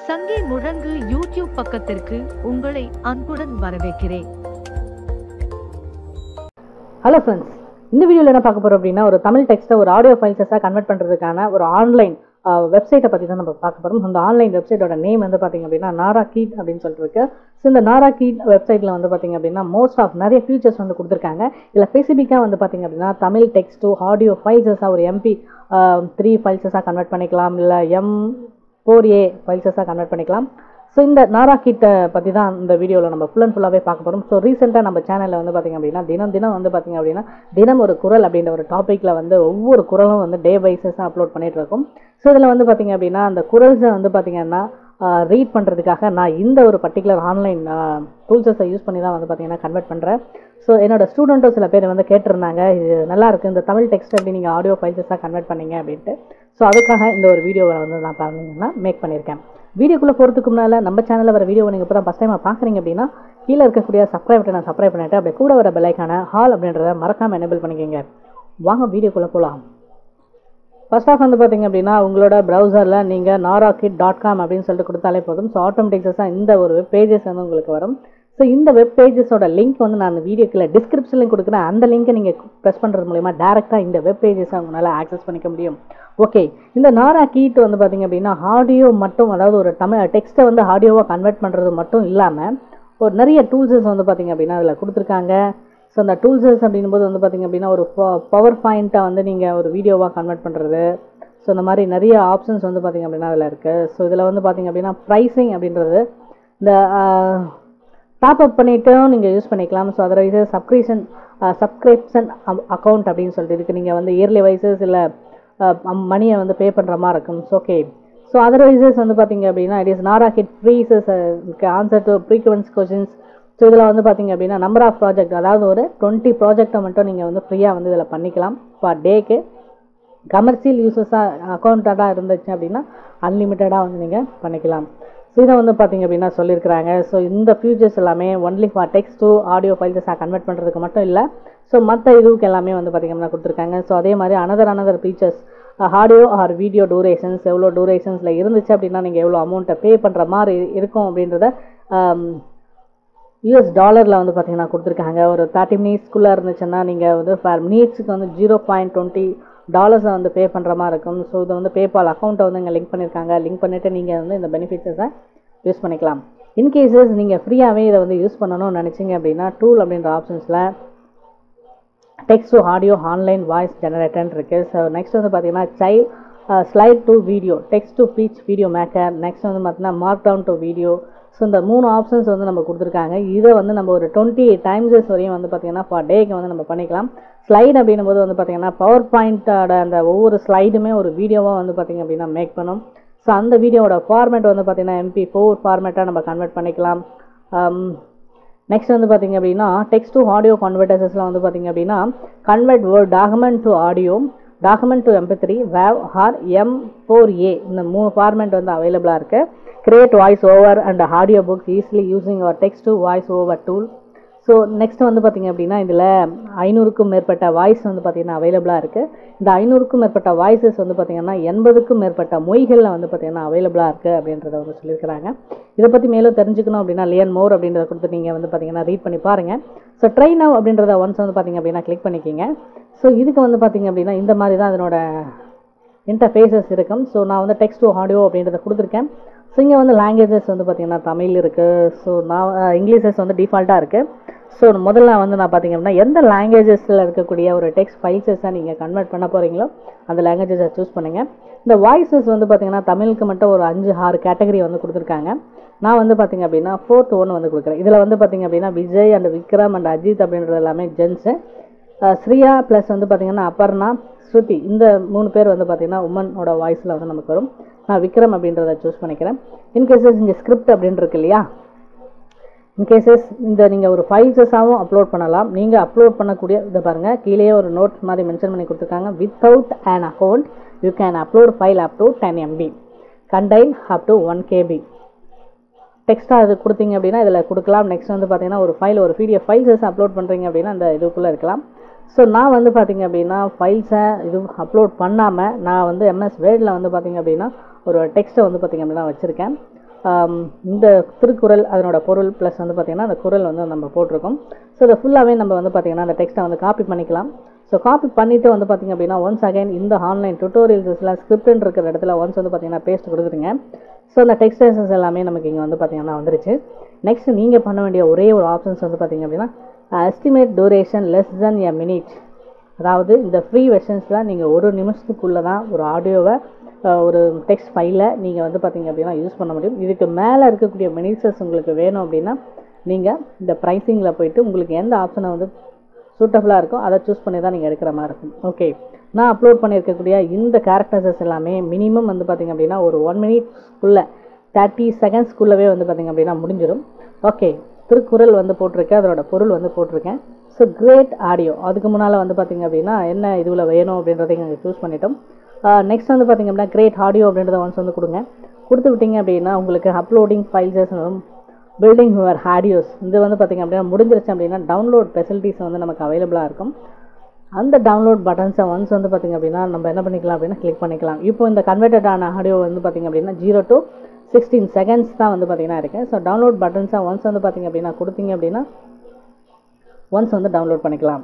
சங்கே முழங்கு யூடியூப் பக்கத்திற்கு உங்களை அன்புடன் வரவேற்கிறேன் ஹலோ ஃப்ரெண்ட்ஸ் இந்த வீடியோவில் என்ன பார்க்க போகிறோம் அப்படின்னா ஒரு தமிழ் டெக்ஸ்ட்டை ஒரு ஆடியோ ஃபைல்ஸஸாக கன்வெர்ட் பண்ணுறதுக்கான ஒரு ஆன்லைன் வெப்சைட்டை பற்றி தான் நம்ம பார்க்க போகிறோம் அந்த ஆன்லைன் வெப்சைட்டோட நேம் வந்து பார்த்திங்க அப்படின்னா நாரா கீட் அப்படின்னு சொல்லிட்டு இருக்கு ஸோ இந்த நாரா கீட் வெப்சைட்டில் வந்து பார்த்திங்க அப்படின்னா மோஸ்ட் ஆஃப் நிறைய ஃபீச்சர்ஸ் வந்து கொடுத்துருக்காங்க இதில் ஸ்பெசிஃபிக்காக வந்து பார்த்திங்க அப்படின்னா தமிழ் டெக்ஸ்ட் டு ஆடியோ ஃபைல்ஸஸாக ஒரு எம்பி த்ரீ ஃபைல்ஸஸாக கன்வெர்ட் பண்ணிக்கலாம் இல்லை எம் ஃபோர் ஏ ஃபைல்ஸஸாக கன்வெர்ட் பண்ணிக்கலாம் ஸோ இந்த நாரா கிட்டை பற்றி தான் இந்த வீடியோவில் நம்ம ஃபுல் அண்ட் ஃபுல்லாகவே பார்க்க போகிறோம் ஸோ ரீசெண்டாக நம்ம சேனலில் வந்து பார்த்திங்க அப்படின்னா தினம் தினம் வந்து பார்த்திங்க அப்படின்னா தினம் ஒரு குரல் அப்படின்ற ஒரு டாப்பிக்கில் வந்து ஒவ்வொரு குரலும் வந்து டே வைஸஸாக அப்லோட் பண்ணிட்டு இருக்கோம் ஸோ இதில் வந்து பார்த்திங்க அப்படின்னா அந்த குரல்ஸை வந்து பார்த்திங்கன்னா ரீட் பண்ணுறதுக்காக நான் இந்த ஒரு பர்டிகுலர் ஆன்லைன் டூல்ஸஸை யூஸ் பண்ணி தான் வந்து பார்த்திங்கன்னா கன்வெர்ட் பண்ணுறேன் ஸோ என்னோட ஸ்டூடெண்ட்டும் சில பேர் வந்து கேட்டிருந்தாங்க இது நல்லா இருக்குது இந்த தமிழ் டெக்ஸ்ட் எப்படி நீங்கள் ஆடியோ ஃபைல்ஸஸாக கன்வெர்ட் பண்ணீங்க அப்படின்ட்டு ஸோ அதுக்காக இந்த ஒரு வீடியோவை வந்து நான் பார்த்தீங்கன்னா மேக் பண்ணியிருக்கேன் வீடியோக்குள்ளே போகிறதுக்கு முன்னால் நம்ம சேனலில் வர வீடியோ நீங்கள் இப்போ தான் ஃபஸ்ட் டைம் பார்க்குறீங்க அப்படின்னா கீழே இருக்கக்கூடிய சப்ஸ்கிரைப் பட்டனை சப்ஸ்கிரைப் பண்ணிவிட்டு அப்படியே கூட வர பெல்லைக்கான ஹால் அப்படின்றத மறக்காமல் எனேபிள் பண்ணிக்கோங்க வாங்க வீடியோக்குள்ளே போகலாம் ஃபர்ஸ்ட் ஆஃப் வந்து பார்த்தீங்க அப்படின்னா உங்களோட ப்ரௌசரில் நீங்கள் நாராக்கிட் டாட் காம் அப்படின்னு சொல்லிட்டு கொடுத்தாலே போதும் ஸோ ஆட்டோமேட்டிக்ஸாக இந்த ஒரு வெப் பேஜஸ் வந்து உங்களுக்கு வரும் ஸோ இந்த வெப் பேஜஸோட லிங்க் வந்து நான் வீடியோக்கில் டிஸ்கிரிப்ஷன்லையும் கொடுக்குறேன் அந்த லிங்க்கை நீங்கள் ப்ரெஸ் பண்ணுறது மூலிமா டேரெக்டாக இந்த வெப் பேஜஸை உங்களால் ஆக்சஸ் பண்ணிக்க முடியும் ஓகே இந்த நாரா கீட் வந்து பார்த்திங்க அப்படின்னா ஆடியோ மட்டும் அதாவது ஒரு தமிழ் டெக்ஸ்ட்டை வந்து ஆடியோவாக கன்வெர்ட் பண்ணுறது மட்டும் இல்லாமல் ஒரு நிறைய டூல்ஸஸ் வந்து பார்த்திங்க அப்படின்னா அதில் கொடுத்துருக்காங்க ஸோ அந்த டூல்ஸஸ் அப்படின்னும் போது வந்து பார்த்திங்க அப்படின்னா ஒரு பவர் பாயிண்ட்டை வந்து நீங்கள் ஒரு வீடியோவாக கன்வெர்ட் பண்ணுறது ஸோ இந்த மாதிரி நிறைய ஆப்ஷன்ஸ் வந்து பார்த்திங்க அப்படின்னா அதில் இருக்குது ஸோ இதில் வந்து பார்த்திங்க அப்படின்னா ப்ரைஸிங் அப்படின்றது இந்த டாப் அப் பண்ணிட்டும் நீங்கள் யூஸ் பண்ணிக்கலாம் so otherwise subscription subscription account அப்படின்னு சொல்லிட்டு இதுக்கு நீங்கள் வந்து இயர்லி வைசஸ் இல்லை மணியை வந்து பே பண்ணுற மாதிரி இருக்கும் ஸோ ஓகே ஸோ அதர்வைசஸ் வந்து பார்த்தீங்க அப்படின்னா it is Narakeet phrases answer to frequent questions so இதில் வந்து பார்த்தீங்க அப்படின்னா நம்பர் ஆஃப் ப்ராஜெக்ட் அதாவது ஒரு டுவெண்ட்டி ப்ராஜெக்டை மட்டும் நீங்கள் வந்து ஃப்ரீயாக வந்து இதில் பண்ணிக்கலாம் பர் டேக்கு கமர்ஷியல் யூசஸாக அக்கௌண்ட்டாக இருந்துச்சு அப்படின்னா அன்லிமிட்டடாக வந்து நீங்கள் பண்ணிக்கலாம் ஸோ இதை வந்து பார்த்திங்க அப்படின்னா சொல்லியிருக்கிறாங்க ஸோ இந்த ஃபியூச்சர்ஸ் எல்லாமே only for text to audio ஃபைல்ஸாக கன்வெர்ட் பண்ணுறதுக்கு மட்டும் இல்லை ஸோ மற்ற இதுவுக்கு எல்லாமே வந்து பார்த்திங்கன்னா கொடுத்துருக்காங்க ஸோ அதே மாதிரி another another features audio or video durations எவ்வளோ டூரேஷன்ஸில் இருந்துச்சு அப்படின்னா நீங்கள் எவ்வளோ அமௌண்ட்டை பே பண்ணுற மாதிரி இருக்கும் அப்படின்றத யூஎஸ் டாலரில் வந்து பார்த்தீங்கன்னா கொடுத்துருக்காங்க ஒரு தேர்ட்டி மினிட்ஸ்க்குள்ளே இருந்துச்சுன்னா நீங்கள் வந்து பர் மினிட்ஸுக்கு வந்து ஜீரோ பாயிண்ட் டுவெண்ட்டி டாலர்ஸை வந்து பே பண்ணுற மாதிரி இருக்கும் ஸோ இதை வந்து பேபால் அக்கௌண்ட்டை வந்து இங்கே லிங்க் பண்ணியிருக்காங்க லிங்க் பண்ணிவிட்டு நீங்கள் வந்து இந்த பெனிஃபிட்ஸை யூஸ் பண்ணிக்கலாம் இன்கேசஸ் நீங்கள் ஃப்ரீயாகவே இதை வந்து யூஸ் பண்ணணும்னு நினச்சிங்க அப்படின்னா டூல் அப்படின்ற ஆப்ஷன்ஸில் text to audio online voice ஜெனரேட்டர்னு இருக்குது ஸோ நெக்ஸ்ட் வந்து பார்த்தீங்கன்னா child slide to video text to speech video maker next வந்து பார்த்தீங்கன்னா markdown to video so இந்த மூணு ஆப்ஷன்ஸ் வந்து நம்ம கொடுத்துருக்காங்க இதை வந்து நம்ம ஒரு டுவெண்ட்டி டைம்ஸஸ் வரையும் வந்து பார்த்திங்கன்னா பர் டேக்கு வந்து நம்ம பண்ணிக்கலாம் ஸ்லைட் அப்படின்னும் போது வந்து பார்த்திங்கன்னா பவர் பாயிண்ட்டோட அந்த ஒவ்வொரு ஸ்லைடுமே ஒரு வீடியோவாக வந்து பார்த்திங்க அப்படின்னா மேக் பண்ணும் ஸோ அந்த வீடியோவோட ஃபார்மேட் வந்து பார்த்திங்கன்னா எம்பி ஃபோர் ஃபார்மேட்டாக நம்ம கன்வெர்ட் பண்ணிக்கலாம் நெக்ஸ்ட் வந்து பார்த்திங்க அப்படின்னா டெக்ஸ்ட் டு ஆடியோ கன்வெர்டர்ஸஸ்லாம் வந்து பார்த்திங்க அப்படின்னா convert word document to audio document to MP three wave or M four A இந்த மூணு ஃபார்மேட் வந்து அவைலபிளாக இருக்குது create voice over and audio books easily using our text to voice over tool so next வந்து பார்த்திங்க அப்படின்னா இதில் ஐநூறுக்கும் மேற்பட்ட வாய்ஸ் வந்து பார்த்திங்கன்னா அவைலபிளாக இருக்குது இந்த ஐநூறுக்கும் மேற்பட்ட வாய்ஸஸ் வந்து பார்த்திங்கன்னா எண்பதுக்கும் மேற்பட்ட மொழிகளில் வந்து பார்த்திங்கன்னா அவைலபிளாக இருக்குது அப்படின்றத வந்து சொல்லியிருக்கிறாங்க இதை பற்றி மேலும் தெரிஞ்சுக்கணும் அப்படின்னா லியன் மோர் அப்படின்றத கொடுத்து நீங்கள் வந்து பார்த்திங்கன்னா ரீட் பண்ணி பாருங்கள் ஸோ ட்ரை நவ் அப்படின்றத ஒன்ஸ் வந்து பார்த்திங்க அப்படின்னா கிளிக் பண்ணிக்கிங்க ஸோ இதுக்கு வந்து பார்த்திங்க அப்படின்னா இந்த மாதிரி தான் அதனோட இன்டர்ஃபேஸஸ் இருக்கும் ஸோ நான் வந்து டெக்ஸ்ட் டு ஆடியோ அப்படின்றத கொடுத்துருக்கேன் ஸோ இங்கே வந்து லாங்குவேஜஸ் வந்து பார்த்திங்கன்னா தமிழ் இருக்குது ஸோ நான் இங்கிலீஷஸ் வந்து டிஃபால்ட்டாக இருக்குது ஸோ முதல்ல வந்து நான் பார்த்திங்க அப்படின்னா எந்த லாங்குவேஜஸில் இருக்கக்கூடிய ஒரு டெக்ஸ்ட் ஃபைல்ஸஸை நீங்கள் கன்வெர்ட் பண்ண போகிறீங்களோ அந்த லாங்குவேஜஸை சூஸ் பண்ணுங்கள் இந்த வாய்ஸஸ் வந்து பார்த்திங்கன்னா தமிழுக்கு மட்டும் ஒரு அஞ்சு ஆறு கேட்டகரி வந்து கொடுத்துருக்காங்க நான் வந்து பார்த்திங்க அப்படின்னா ஃபோர்த் ஒன்று வந்து கொடுக்குறேன் இதில் வந்து பார்த்திங்க அப்படின்னா விஜய் அண்ட் விக்ரம் அண்ட் அஜித் அப்படின்றது எல்லாமே ஜென்ஸு ஸ்ரீயா ப்ளஸ் வந்து பார்த்திங்கன்னா அபர்ணா ஸ்ருதி இந்த மூணு பேர் வந்து பார்த்திங்கன்னா உமனோட வாய்ஸில் வந்து நமக்கு வரும் நான் விக்ரம் அப்படின்றத சூஸ் பண்ணிக்கிறேன் இன்கேசஸ் இங்கே ஸ்கிரிப்ட் அப்படின்னு இருக்கு இல்லையா இன்கேசஸ் இந்த நீங்கள் ஒரு ஃபைல்ஸஸாகவும் அப்லோட் பண்ணலாம் நீங்கள் அப்லோட் பண்ணக்கூடிய இதை பாருங்கள் கீழே ஒரு நோட் மாதிரி மென்ஷன் பண்ணி கொடுத்துருக்காங்க without an account you can upload file up to ten MB contain up to one KB டெக்ஸ்ட்டாக அது கொடுத்தீங்க அப்படின்னா இதில் கொடுக்கலாம் நெக்ஸ்ட் வந்து பார்த்தீங்கன்னா ஒரு ஃபைல் ஒரு பிடிஎஃப் ஃபைல்ஸஸ் அப்லோட் பண்ணுறீங்க அப்படின்னா அந்த இதுக்குள்ளே இருக்கலாம் ஸோ நான் வந்து பார்த்தீங்க அப்படின்னா ஃபைல்ஸை இது அப்லோட் பண்ணாமல் நான் வந்து எம்எஸ் வேர்டில் வந்து பார்த்தீங்க அப்படின்னா ஒரு டெக்ஸ்ட்டை வந்து பார்த்தீங்க அப்படின்னா வச்சுருக்கேன் ஆம், இந்த திருக்குறள் அதனோட பொருள் ப்ளஸ் வந்து பார்த்திங்கன்னா அந்த குறள் வந்து நம்ம போட்டிருக்கோம் ஸோ இதை ஃபுல்லாகவே நம்ம வந்து பார்த்திங்கன்னா அந்த டெக்ஸ்ட்டை வந்து காப்பி பண்ணிக்கலாம் ஸோ காப்பி பண்ணிவிட்டு வந்து பார்த்திங்க அப்படின்னா ஒன்ஸ் அகைன் இந்த ஆன்லைன் டுட்டோரியல்ஸ்லாம் ஸ்கிரிப்ட்னு இருக்கிற இடத்துல ஒன்ஸ் வந்து பார்த்திங்கன்னா பேஸ்ட் கொடுத்துருங்க ஸோ அந்த டெக்ஸ்டைல்ஸ் எல்லாமே நமக்கு இங்கே வந்து பார்த்திங்கன்னா வந்துருச்சு நெக்ஸ்ட் நீங்கள் பண்ண வேண்டிய ஒரே ஒரு ஆப்ஷன்ஸ் வந்து பார்த்திங்க அப்படின்னா estimate duration less than a minute அதாவது இந்த ஃப்ரீ வெர்ஷன்ஸில் நீங்கள் ஒரு நிமிஷத்துக்குள்ளே தான் ஒரு ஆடியோவை ஒரு டெக்ஸ்ட் ஃபைலை நீங்கள் வந்து பார்த்தீங்க அப்படின்னா யூஸ் பண்ண முடியும் இதுக்கு மேலே இருக்கக்கூடிய மினிட்ஸஸ் உங்களுக்கு வேணும் அப்படின்னா நீங்கள் இந்த ப்ரைஸிங்கில் போயிட்டு உங்களுக்கு எந்த ஆப்ஷனை வந்து சூட்டபுளாக இருக்கோ அதை சூஸ் பண்ணி தான் நீங்கள் எடுக்கிற மாதிரி இருக்கும் ஓகே நான் அப்லோட் பண்ணியிருக்கக்கூடிய இந்த கேரக்டர்ஸஸ் எல்லாமே மினிமம் வந்து பார்த்திங்க அப்படின்னா ஒரு ஒன் மினிட்ஸ்க்குள்ளே தேர்ட்டி செகண்ட்ஸ்க்குள்ளவே வந்து பார்த்திங்க அப்படின்னா முடிஞ்சிடும் ஓகே திருக்குறள் வந்து போட்டிருக்கேன் அதோட பொருள் வந்து போட்டிருக்கேன் ஸோ கிரேட் ஆடியோ அதுக்கு முன்னால் வந்து பார்த்திங்க அப்படின்னா என்ன இதுவில் வேணும் அப்படின்றதை இங்கே சூஸ் பண்ணிட்டோம் நெக்ஸ்ட் வந்து பார்த்திங்க அப்படின்னா கிரேட் ஆடியோ அப்படின்றத ஒன்ஸ் வந்து கொடுங்க கொடுத்து விட்டீங்க அப்படின்னா உங்களுக்கு uploading files building your audios இது வந்து பார்த்திங்க அப்படின்னா முடிஞ்சிருச்சு அப்படின்னா டவுன்லோட் ஃபெசிலிட்டிஸ் வந்து நமக்கு அவைலபிளாக இருக்கும் அந்த டவுன்லோட் பட்டன்ஸை ஒன்ஸ் வந்து பார்த்திங்க அப்படின்னா நம்ம என்ன பண்ணிக்கலாம் அப்படின்னா கிளிக் பண்ணிக்கலாம் இப்போ இந்த கன்வெர்டட் ஆன ஆடியோ வந்து பார்த்திங்க அப்படின்னா ஜீரோ டு சிக்ஸ்டீன் செகண்ட்ஸ் தான் வந்து பார்த்திங்கன்னா இருக்குது ஸோ டவுன்லோட் பட்டன்ஸை ஒன்ஸ் வந்து பார்த்திங்க அப்படின்னா கொடுத்தீங்க அப்படின்னா ஒன்ஸ் வந்து டவுன்லோட் பண்ணிக்கலாம்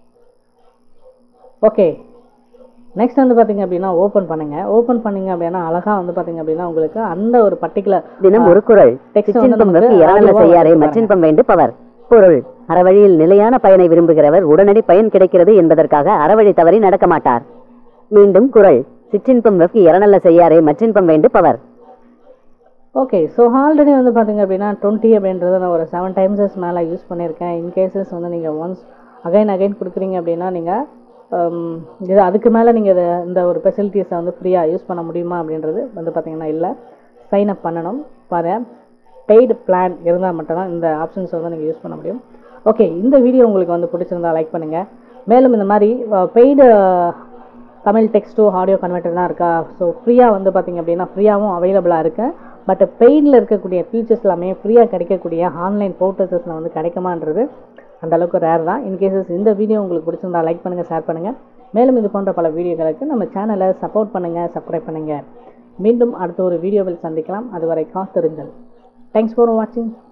ஓகே நெக்ஸ்ட் வந்து பார்த்தீங்க அப்படின்னா ஓப்பன் பண்ணுங்க ஓப்பன் பண்ணீங்க அப்படின்னா அழகா வந்து பார்த்தீங்க அப்படின்னா உங்களுக்கு அந்த ஒரு பர்டிகுலர் தினம் ஒரு குறள் text வந்து சிற்றின்பம் நமக்கு வெகு இரணல ஆடியோவா செய்யாரே வந்து மற்றின்பம் வேண்டு பவர் பொருள் அறவழியில் நிலையான பயனை விரும்புகிறவர் உடனடி பயன் கிடைக்கிறது என்பதற்காக அறவழி தவறி நடக்க மாட்டார் மீண்டும் குறள் சிற்றின்பம் வெகு இரணல்ல செய்யாரே மற்றின்பம் வேண்டு பவர் ஓகே ஸோ ஆல்ரெடி வந்து பார்த்தீங்க அப்படின்னா டுவெண்ட்டி அப்படின்றத நான் ஒரு செவன் டைம்ஸஸ் மேலே யூஸ் பண்ணியிருக்கேன் இன்கேசஸ் வந்து நீங்கள் ஒன்ஸ் அகைன் அகைன் கொடுக்குறீங்க அப்படின்னா நீங்கள் இது அதுக்கு மேலே நீங்கள் இதை இந்த ஒரு ஃபெசிலிட்டிஸை வந்து ஃப்ரீயாக யூஸ் பண்ண முடியுமா அப்படின்றது வந்து பார்த்தீங்கன்னா இல்லை சைன் அப் பண்ணணும் பாரு பெய்டு பிளான் இருந்தால் மட்டும்தான் இந்த ஆப்ஷன்ஸ் வந்து நீங்கள் யூஸ் பண்ண முடியும் ஓகே இந்த வீடியோ உங்களுக்கு வந்து பிடிச்சிருந்தா லைக் பண்ணுங்கள் மேலும் இந்த மாதிரி paid Tamil text to audio converter தான் இருக்கா ஸோ ஃப்ரீயாக வந்து பார்த்தீங்க அப்படின்னா ஃப்ரீயாகவும் அவைலபிளாக இருக்கு பட் பெய்டில் இருக்கக்கூடிய ஃபீச்சர்ஸ் எல்லாமே ஃப்ரீயாக கிடைக்கக்கூடிய ஆன்லைன் போர்ட்டல்ஸில் வந்து கிடைக்குமான்றது அந்த அளவுக்கு ரேர் தான் இன்கேசஸ் இந்த வீடியோ உங்களுக்கு பிடிச்சிருந்தா லைக் பண்ணுங்கள் ஷேர் பண்ணுங்கள் மேலும் இது போன்ற பல வீடியோகளுக்கு நம்ம சேனலை சப்போர்ட் பண்ணுங்கள் சப்ஸ்கிரைப் பண்ணுங்கள் மீண்டும் அடுத்த ஒரு வீடியோவில் சந்திக்கலாம் அதுவரை காத்திருங்கள் தேங்க்ஸ் ஃபார் வாட்சிங்